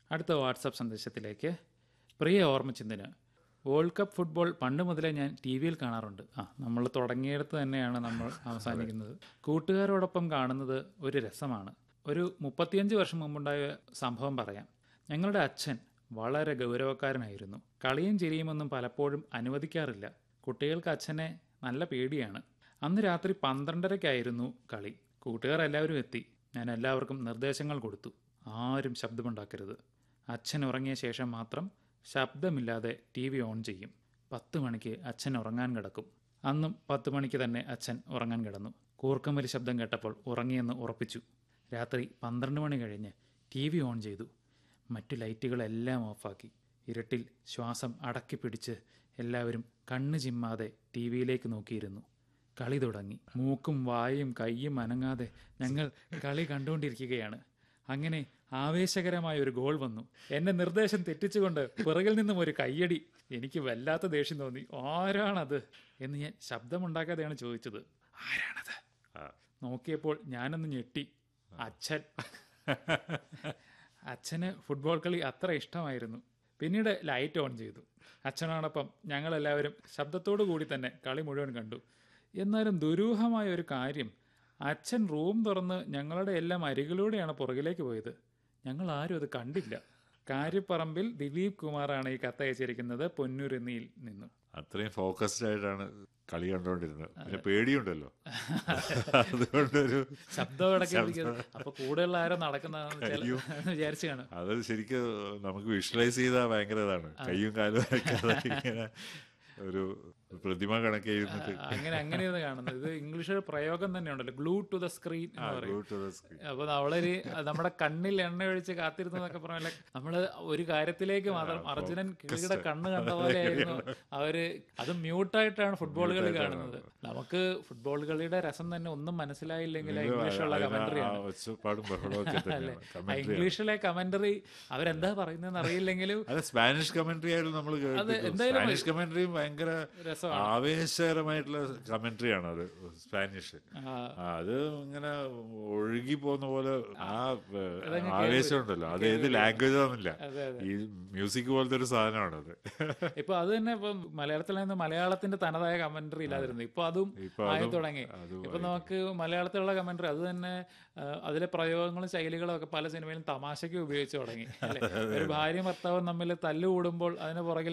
അടുത്ത വാട്സപ്പ് സന്ദേശത്തിലേക്ക് പ്രിയ ഓർമ്മച്ചിന്തിന് വേൾഡ് കപ്പ് ഫുട്ബോൾ പണ്ട് മുതലേ ഞാൻ ടി വിയിൽ കാണാറുണ്ട് ആ നമ്മൾ തുടങ്ങിയിടത്ത് തന്നെയാണ് നമ്മൾ അവസാനിക്കുന്നത് കൂട്ടുകാരോടൊപ്പം കാണുന്നത് ഒരു രസമാണ് ഒരു മുപ്പത്തിയഞ്ച് വർഷം മുമ്പുണ്ടായ സംഭവം പറയാം ഞങ്ങളുടെ അച്ഛൻ വളരെ ഗൗരവക്കാരനായിരുന്നു കളിയും ചിരിയുമൊന്നും പലപ്പോഴും അനുവദിക്കാറില്ല കുട്ടികൾക്ക് അച്ഛനെ നല്ല പേടിയാണ് അന്ന് രാത്രി പന്ത്രണ്ടരയ്ക്കായിരുന്നു കളി കൂട്ടുകാർ എല്ലാവരും എത്തി ഞാൻ എല്ലാവർക്കും നിർദ്ദേശങ്ങൾ കൊടുത്തു ആരും ശബ്ദമുണ്ടാക്കരുത് അച്ഛൻ ഉറങ്ങിയ ശേഷം മാത്രം ശബ്ദമില്ലാതെ ടി വി ഓൺ ചെയ്യും പത്ത് മണിക്ക് അച്ഛൻ ഉറങ്ങാൻ കിടക്കും അന്നും പത്ത് മണിക്ക് തന്നെ അച്ഛൻ ഉറങ്ങാൻ കിടന്നു കൂർക്കമ്പലി ശബ്ദം കേട്ടപ്പോൾ ഉറങ്ങിയെന്ന് ഉറപ്പിച്ചു രാത്രി പന്ത്രണ്ട് മണി കഴിഞ്ഞ് ടി വി ഓൺ ചെയ്തു മറ്റു ലൈറ്റുകളെല്ലാം ഓഫാക്കി ഇരുട്ടിൽ ശ്വാസം അടക്കി പിടിച്ച് എല്ലാവരും കണ്ണ് ചിമ്മാതെ ടി വിയിലേക്ക് നോക്കിയിരുന്നു കളി തുടങ്ങി മൂക്കും വായും കൈയും അനങ്ങാതെ ഞങ്ങൾ കളി കണ്ടുകൊണ്ടിരിക്കുകയാണ് അങ്ങനെ ആവേശകരമായ ഒരു ഗോൾ വന്നു എന്നെ നിർദ്ദേശം തെറ്റിച്ചുകൊണ്ട് പിറകിൽ നിന്നും ഒരു കയ്യടി എനിക്ക് വല്ലാത്ത ദേഷ്യം തോന്നി ആരാണത് എന്ന് ഞാൻ ശബ്ദമുണ്ടാക്കാതെയാണ് ചോദിച്ചത് ആരാണത് ആ. നോക്കിയപ്പോൾ ഞാനൊന്ന് ഞെട്ടി അച്ഛൻ അച്ഛന് ഫുട്ബോൾ കളി അത്ര ഇഷ്ടമായിരുന്നു പിന്നീട് ലൈറ്റ് ഓൺ ചെയ്തു അച്ഛനോടൊപ്പം ഞങ്ങളെല്ലാവരും ശബ്ദത്തോടു കൂടി തന്നെ കളി മുഴുവൻ കണ്ടു എന്നാലും ദുരൂഹമായ ഒരു കാര്യം അച്ഛൻ റൂം തുറന്ന് ഞങ്ങളുടെ എല്ലാം അരികിലൂടെയാണ് പുറകിലേക്ക് പോയത് ഞങ്ങൾ ആരും അത് കണ്ടില്ല കാര്യപ്പറമ്പിൽ ദിലീപ് കുമാറാണ് ഈ കത്ത് അയച്ചിരിക്കുന്നത് പൊന്നൂരെന്നിയിൽ നിന്നും അത്രയും ഫോക്കസ്ഡ് ആയിട്ടാണ് കളി കണ്ടോണ്ടിരുന്നത് പിന്നെ പേടിയുണ്ടല്ലോ അതുകൊണ്ടൊരു ശബ്ദം ഇടയ്ക്ക് അപ്പൊ കൂടെയുള്ള ആരോ നടക്കുന്നതെന്ന് വിചാരിച്ചു കാണും അത് ശരിക്കും നമുക്ക് വിഷ്വലൈസ് ചെയ്താൽ ഭയങ്കര ഇതാണ് കയ്യും കാലും അയക്കാതെ ഇങ്ങനെ ഒരു പ്രതിമ കണക്കെ ഇരുന്നിട്ട് അങ്ങനെ അങ്ങനെയാണ് കാണുന്നത് ഇത് ഇംഗ്ലീഷ് പ്രയോഗം തന്നെ ഉണ്ടല്ലോ ഗ്ലൂ ടു ദ സ്ക്രീൻ എന്ന് പറയും go to the screen. അപ്പൊ അവളൊരു നമ്മുടെ കണ്ണിൽ എണ്ണ ഒഴിച്ച് കാത്തിരുന്നു എന്നൊക്കെ പറഞ്ഞാൽ നമ്മള് ഒരു കാര്യത്തിലേക്ക് മാത്രം അർജുനൻ കിളിയുടെ കണ്ണ് കണ്ട പോലെയായിരുന്നു അവര് അത് മ്യൂട്ടായിട്ടാണ് ഫുട്ബോൾ കളി കാണുന്നത് നമുക്ക് ഫുട്ബോൾ കളിയുടെ രസം തന്നെ ഒന്നും മനസ്സിലായില്ലെങ്കിൽ ആ ഇംഗ്ലീഷുള്ള അതിന് കമന്ററി ആ ആണ് ഒച്ചപ്പാടും ബഹളമൊക്കെ തന്നെയാണ് ആ കമന്ററി ഇംഗ്ലീഷിലെ കമന്ററി അവരെന്താ പറയുന്നതെന്ന് അറിയില്ലെങ്കിലും അല്ല സ്പാനിഷ് കമന്ററി ആയാലും നമ്മൾ എന്തായാലും സ്പാനിഷ് കമന്ററിയും ഭയങ്കര രസമാണ് ആവേശകരമായിട്ടുള്ള കമന്ററി ആണ് അത് സ്പാനിഷ് ആ, ആ, അത് ഇങ്ങനെ ഒഴുകി പോകുന്ന പോലെ ആ ഏ, ആവേശം ഉണ്ടല്ലോ അത് ഏത് ലാംഗ്വേജ് ആണെന്നില്ല അതെ അതെ ഈ മ്യൂസിക് പോലത്തെ ഒരു സാധനമാണ് അത് ഇപ്പൊ അത് തന്നെ ഇപ്പൊ മലയാളത്തിൽ നിന്ന് മലയാളത്തിന്റെ തനതായ കമന്ററി ഇല്ലാതിരുന്നു ഇപ്പൊ അതും ഇപ്പൊ ആയി അതും തുടങ്ങി അതും ഇപ്പൊ നമുക്ക് മലയാളത്തിലുള്ള കമന്ററി അത് തന്നെ ആ, അതിലെ പ്രയോഗങ്ങളും ശൈലികളും ഒക്കെ പല സിനിമയിലും തമാശയ്ക്ക് ഉപയോഗിച്ച് തുടങ്ങി അല്ലേ? ഒരു ഭാര്യയും ഭർത്താവും തമ്മിൽ തല്ലുകൂടുമ്പോൾ അതിന് പുറകിൽ